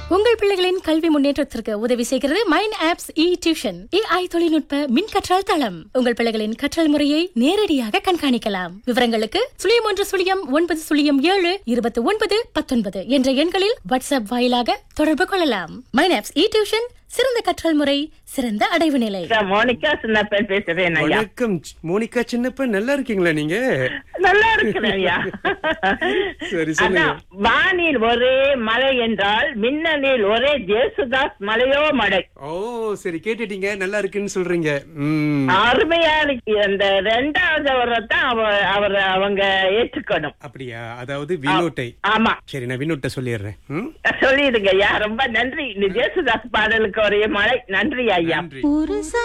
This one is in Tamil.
உங்கள் பிள்ளைகளின் கல்வி முன்னேற்றத்திற்கு உதவி செய்கிறது mind apps e tuition AI தொழில்நுட்ப மின் கற்றல் தளம் உங்கள் பிள்ளைகளின் கற்றல் முறையை நேரடியாக கண்காணிக்கலாம் விவரங்களுக்கு சுழியம் ஒன்று சுழியம் ஒன்பது சுழியம் ஏழு இருபத்தி ஒன்பது பத்தொன்பது என்ற எண்களில் வாட்ஸ்அப் வாயிலாக தொடர்பு கொள்ளலாம் மைண்ட் ஆப்ஸ் இ டியூஷன் சிறந்த கற்றல் முறை சிறந்த அடைவு நிலை நான் மோனிகா சின்னப்பன் பேசுறேன் ஐயா வணக்கம் மோனிகா சின்னப்ப நல்லா இருக்கீங்களா நீங்க நல்லா இருக்கிறேன் ஐயா சரி, சொல்லுங்க. அதான், வானில் ஒரே மழை என்றால் மின்னலில் ஒரே ஜேசுதாஸ் மலையோ மழை ஓ சரி கேட்டுட்டீங்க நல்லா இருக்குன்னு சொல்றீங்க ம் அருமையா இருக்கு அந்த ரெண்டாவது அவரை தான் அவ அவர் அவங்க ஏற்றுக்கணும் அப்படியா அதாவது வினோட்டை ஆமா சரி நான் வினோட்டை சொல்லிடுறேன் ம் சொல்லிடுங்க ஐயா ரொம்ப நன்றி இந்த ஜேசுதாஸ் பாடலுக்கு ஒரே மழை நன்றி ஐயா நன்றி ஒரு